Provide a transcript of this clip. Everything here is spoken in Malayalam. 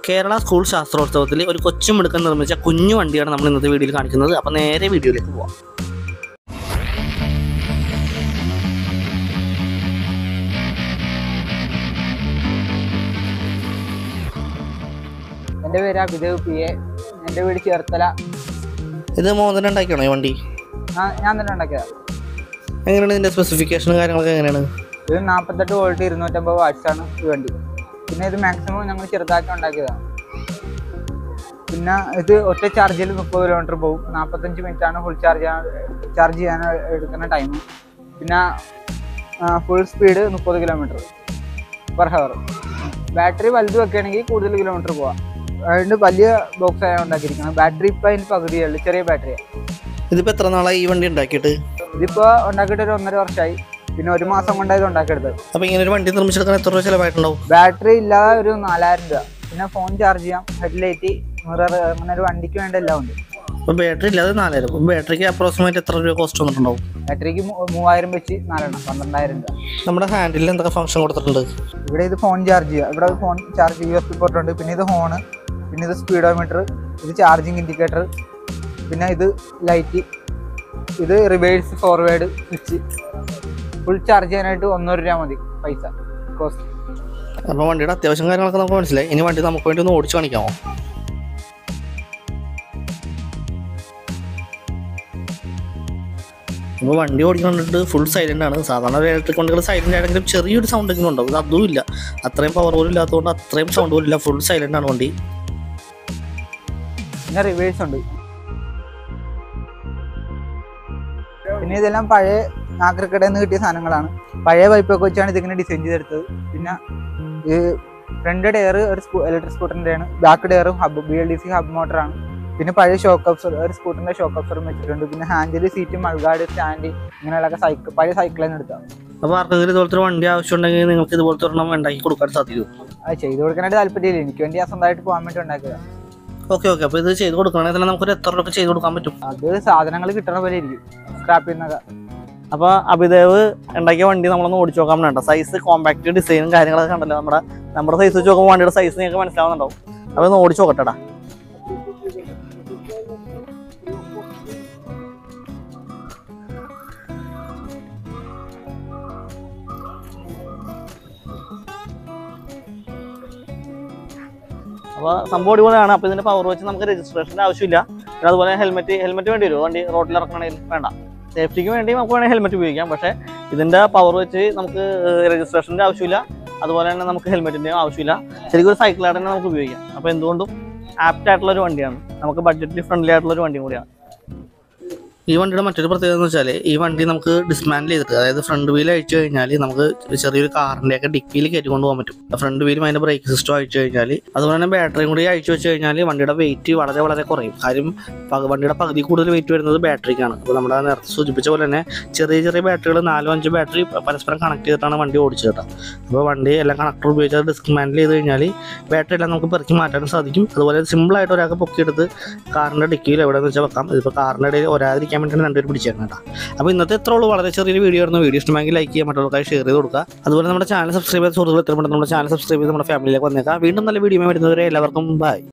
കേരള സ്കൂൾ ശാസ്ത്രോത്സവത്തിൽ ഒരു കൊച്ചുമിടുക്കൻ നിർമ്മിച്ച കുഞ്ഞു വണ്ടിയാണ് നമ്മൾ ഇന്നത്തെ വീഡിയോയിൽ കാണിക്കുന്നത് അപ്പോൾ നേരെ വീഡിയോയിലേക്ക് പോവാം എൻ്റെ പേര് അഭിദേവ് പി എ എൻ്റെ വീട് ചേർത്തല ഇത് മോഹൻ ഉണ്ടാക്കിയാണോ ഈ വണ്ടി ആ ഞാൻ തന്നെ ഉണ്ടാക്കിയതാണ് എങ്ങനെയാണ് ഇതിൻ്റെ സ്പെസിഫിക്കേഷനും കാര്യങ്ങളൊക്കെ എങ്ങനെയാണ് ഇത് നാൽപ്പത്തെട്ട് വോൾട്ട് ഇരുന്നൂറ്റമ്പത് വാട്ട്സ് ആണ് ഈ വണ്ടി പിന്നെ ഇത് മാക്സിമം ഞങ്ങൾ ചെറുതാക്കി ഉണ്ടാക്കിയതാണ് പിന്നെ ഇത് ഒറ്റ ചാർജിൽ മുപ്പത് കിലോമീറ്റർ പോകും നാൽപ്പത്തഞ്ച് മിനിറ്റ് ആണ് ഫുൾ ചാർജ് ചാർജ് ചെയ്യാൻ എടുക്കുന്ന ടൈം പിന്നെ ഫുൾ സ്പീഡ് മുപ്പത് കിലോമീറ്റർ പെർ ഹവർ ബാറ്ററി വലുത് വെക്കുകയാണെങ്കിൽ കൂടുതൽ കിലോമീറ്റർ പോവാം അതുകൊണ്ട് വലിയ ബോക്സ് ആയാണ് ഉണ്ടാക്കിയിരിക്കുന്നത് ബാറ്ററി ഇപ്പം അതിന് പകുതിയുള്ളൂ ചെറിയ ബാറ്ററിയാണ് ഇതിപ്പോൾ എത്ര നാളായി ഈ വണ്ടി ഉണ്ടാക്കിയിട്ട് ഇതിപ്പോൾ ഉണ്ടാക്കിയിട്ട് ഒരു ഒന്നര വർഷമായി പിന്നെ ഒരു മാസം കൊണ്ടാണ് ഇത് ഉണ്ടാക്കിയെടുത്തത് അപ്പോൾ ഇങ്ങനെ ഒരു വണ്ടി നിർമ്മിച്ചെടുക്കാൻ എത്ര രൂപ ചിലവായിട്ടുണ്ടാവും ബാറ്ററി ഇല്ലാതെ ഒരു നാലായിരം രൂപ പിന്നെ ഫോൺ ചാർജ് ചെയ്യാം ഹെഡ്ലൈറ്റ് മിറർ അങ്ങനെ ഒരു വണ്ടിക്ക് വേണ്ട എല്ലാം ഉണ്ട് അപ്പോൾ ബാറ്ററി ഇല്ലാതെ നാലായിരം അപ്പോൾ ബാറ്ററിക്ക് അപ്രോക്സിമേറ്റ് എത്ര രൂപ കോസ്റ്റ് വന്നിട്ടുണ്ടാവും ബാറ്ററിക്ക് മൂ- മൂവായിരം വെച്ച് നാലെണ്ണം പന്ത്രണ്ടായിരം രൂപ നമ്മുടെ ഹാൻഡിലിൽ എന്തൊക്കെ ഫംഗ്ഷൻ കൊടുത്തിട്ടുണ്ട് ഇവിടെ ഇത് ഫോൺ ചാർജ് ചെയ്യുക ഇവിടെ phone charge U S B port ഉണ്ട് പിന്നെ ഇത് ഹോണ് പിന്നെ ഇത് സ്പീഡോമീറ്റർ ഇത് ചാർജിങ് ഇൻഡിക്കേറ്റർ പിന്നെ ഇത് ലൈറ്റ് ഇത് reverse forward switch full charge ചെയ്യാനായിട്ട് ഒന്നൂറ് രൂപ മതി പൈസ കോസ്റ്റ് അപ്പോൾ വണ്ടിയുടെ അത്യാവശ്യം കാര്യങ്ങളൊക്കെ നമുക്ക് മനസ്സിലായി ഇനി വണ്ടി നമുക്ക് വേണ്ടി ഒന്ന് ഓടിച്ച് കാണിക്കാമോ അപ്പോൾ വണ്ടി ഓടിക്കൊണ്ടിട്ട് ഫുൾ സൈലൻ്റ് ആണ് സാധാരണ ഒരു ഇലക്ട്രിക് വണ്ടികൾ സൈലൻ്റ് ആണെങ്കിലും ചെറിയൊരു സൗണ്ട് എങ്കിലും ഉണ്ടാവും ഇത് അതും ഇല്ല അത്രയും പവർ പോലും ഇല്ലാത്തതുകൊണ്ട് അത്രയും സൗണ്ട് പോലും ഇല്ല ഫുൾ സൈലൻ്റ് ആണ് വണ്ടി പിന്നെ റിവേഴ്സ് ഉണ്ട് പിന്നെ ഇതെല്ലാം പഴയ നാഗരിക്കടയിൽ നിന്ന് കിട്ടിയ സാധനങ്ങളാണ് പഴയ പൈപ്പൊക്കെ വെച്ചാണ് ഇതിങ്ങനെ ഡിസൈൻ ചെയ്തെടുത്തത് പിന്നെ ഈ ഫ്രണ്ട് ഡെയർ ഒരു ഇലക്ട്രിക് സ്കൂട്ടറിന്റെ ആണ് ബാക്ക് ഡെയറും hub B L D C hub മോട്ടറാണ് പിന്നെ പഴയ ഷോക്ക് അപ്സർ ഒരു സ്കൂട്ടറിന്റെ ഷോക്ക് അപ്സറും വെച്ചിട്ടുണ്ട് പിന്നെ ഹാൻഡിൽ സീറ്റ് മൾഗാർഡ് സ്റ്റാൻഡ് ഇങ്ങനെയുള്ള സൈക്കിൾ പഴയ സൈക്കിളിൽ നിന്ന് എടുത്താണ് അപ്പോൾ ആർക്കെങ്കിലും ഇതുപോലത്തെ ഒരു വണ്ടി ആവശ്യമുണ്ടെങ്കിൽ നിങ്ങൾക്ക് ഇതുപോലത്തെ ഒരെണ്ണം ഉണ്ടാക്കി കൊടുക്കാൻ സാധിക്കും അത് ചെയ്ത് കൊടുക്കാനായിട്ട് താല്പര്യമില്ല എനിക്ക് വേണ്ടി ഞാൻ സ്വന്തമായിട്ട് പോകാൻ വേണ്ടി ഉണ്ടാക്കിയതാണ് ഓക്കെ ഓക്കെ അപ്പോൾ ഇത് ചെയ്ത് കൊടുക്കുകയാണെങ്കിൽ തന്നെ നമുക്കൊരു എത്ര രൂപ ചെയ്ത് കൊടുക്കാൻ പറ്റും അത് സാധനങ്ങൾ കിട്ടണ പോലെ ഇരിക്കും സ്ക്രാപ്പിൽ നിന്നൊക്കെ അപ്പോൾ അഭിദേവ് ഉണ്ടാക്കിയ വണ്ടി നമ്മളൊന്ന് ഓടിച്ചു നോക്കാൻ വേണ്ട സൈസ് കോമ്പാക്ട് ഡിസൈനും കാര്യങ്ങളൊക്കെ കണ്ടല്ലോ നമ്മുടെ നമ്മുടെ സൈസ് വെച്ച് നോക്കുമ്പോൾ വണ്ടിയുടെ സൈസ് നിങ്ങൾക്ക് മനസ്സിലാവുന്നുണ്ടാവും അപ്പോൾ ഒന്ന് ഓടിച്ചു നോക്കട്ടെടാ അപ്പോൾ സംഭവം അടിപൊളിയാണ് അപ്പോൾ ഇതിന്റെ പവർ വെച്ച് നമുക്ക് രജിസ്ട്രേഷൻ്റെ ആവശ്യമില്ല പിന്നെ അതുപോലെ ഹെൽമെറ്റ് ഹെൽമെറ്റ് വേണ്ടി വരുമോ വണ്ടി റോഡിൽ ഇറക്കണമെങ്കിൽ വേണ്ട സേഫ്റ്റിക്ക് വേണ്ടി നമുക്ക് വേണമെങ്കിൽ ഹെൽമെറ്റ് ഉപയോഗിക്കാം പക്ഷേ ഇതിന്റെ പവർ വെച്ച് നമുക്ക് രജിസ്ട്രേഷൻ്റെ ആവശ്യമില്ല അതുപോലെ തന്നെ നമുക്ക് ഹെൽമെറ്റിൻ്റെയും ആവശ്യമില്ല ശരിക്കും ഒരു സൈക്കിളായിട്ട് തന്നെ നമുക്ക് ഉപയോഗിക്കാം അപ്പോൾ എന്തുകൊണ്ടും ആപ്റ്റ് ആയിട്ടുള്ള ഒരു വണ്ടിയാണ് നമുക്ക് ബഡ്ജറ്റിൽ ഫ്രണ്ട്ലി ആയിട്ടുള്ള ഒരു വണ്ടിയും കൂടിയാണ് ഈ വണ്ടിയുടെ മറ്റൊരു പ്രത്യേകത എന്ന് വെച്ചാൽ ഈ വണ്ടി നമുക്ക് ഡിസ്മാൻഡിൽ ചെയ്തിട്ട് അതായത് ഫ്രണ്ട് വീൽ അഴിച്ചു കഴിഞ്ഞാൽ നമുക്ക് ചെറിയൊരു കാറിൻ്റെ ഒക്കെ ഡിക്കിയിൽ കയറ്റി കൊണ്ടുപോകാൻ പറ്റും ഫ്രണ്ട് വീലും അതിൻ്റെ ബ്രേക്ക് സിസ്റ്റം അഴിച്ചു കഴിഞ്ഞാൽ അതുപോലെ തന്നെ ബാറ്ററിയും കൂടി അഴിച്ചു വെച്ച് കഴിഞ്ഞാൽ വണ്ടിയുടെ വെയിറ്റ് വളരെ വളരെ കുറയും കാര്യം പക- വണ്ടിയുടെ പകുതി കൂടുതൽ വെയിറ്റ് വരുന്നത് ബാറ്ററിക്കാണ് അപ്പോൾ നമ്മുടെ നേരത്തെ സൂചിപ്പിച്ച പോലെ തന്നെ ചെറിയ ചെറിയ ബാറ്ററികൾ നാലോ അഞ്ചോ ബാറ്ററി പരസ്പരം കണക്ട് ചെയ്തിട്ടാണ് വണ്ടി ഓടിച്ചത് കേട്ടോ അപ്പോൾ വണ്ടി എല്ലാം കണക്ടർ ഉപയോഗിച്ച് ഡിസ്മാൻഡിൽ ചെയ്ത് കഴിഞ്ഞാൽ ബാറ്ററി എല്ലാം നമുക്ക് പെറുക്കി മാറ്റാനും സാധിക്കും അതുപോലെ സിമ്പിളായിട്ട് ഒരാൾക്ക് പൊക്കിയെടുത്ത് കാറിൻ്റെ ഡിക്കിയിൽ എവിടെയെന്ന് വെച്ചാൽ വെക്കാം ഇതിപ്പോൾ കാറിൻ്റെ ഇടയിൽ ഒരാതിരിക്കാൻ വേണ്ടിയാണ് രണ്ടുപേർ പിടിച്ചേക്കണം കേട്ടോ അപ്പോൾ ഇന്നത്തെ എത്ര ഉള്ളൂ വളരെ ചെറിയൊരു വീഡിയോ ആയിരുന്നു വീഡിയോ ഇഷ്ടമെങ്കിൽ ലൈക്ക് ചെയ്യുക മറ്റുള്ളവർക്കായി ഷെയർ ചെയ്ത് കൊടുക്കുക അതുപോലെ നമ്മുടെ ചാനൽ സബ്സ്ക്രൈബ് ചെയ്ത സുഹൃത്തുക്കൾ എത്രപ്പെടുന്ന നമ്മുടെ ചാനൽ സബ്സ്ക്രൈബ് ചെയ്ത് നമ്മുടെ ഫാമിലിയിലേക്ക് വന്നേക്കാം വീണ്ടും നല്ല വീഡിയോ വരുന്നവരെ എല്ലാവർക്കും ബൈ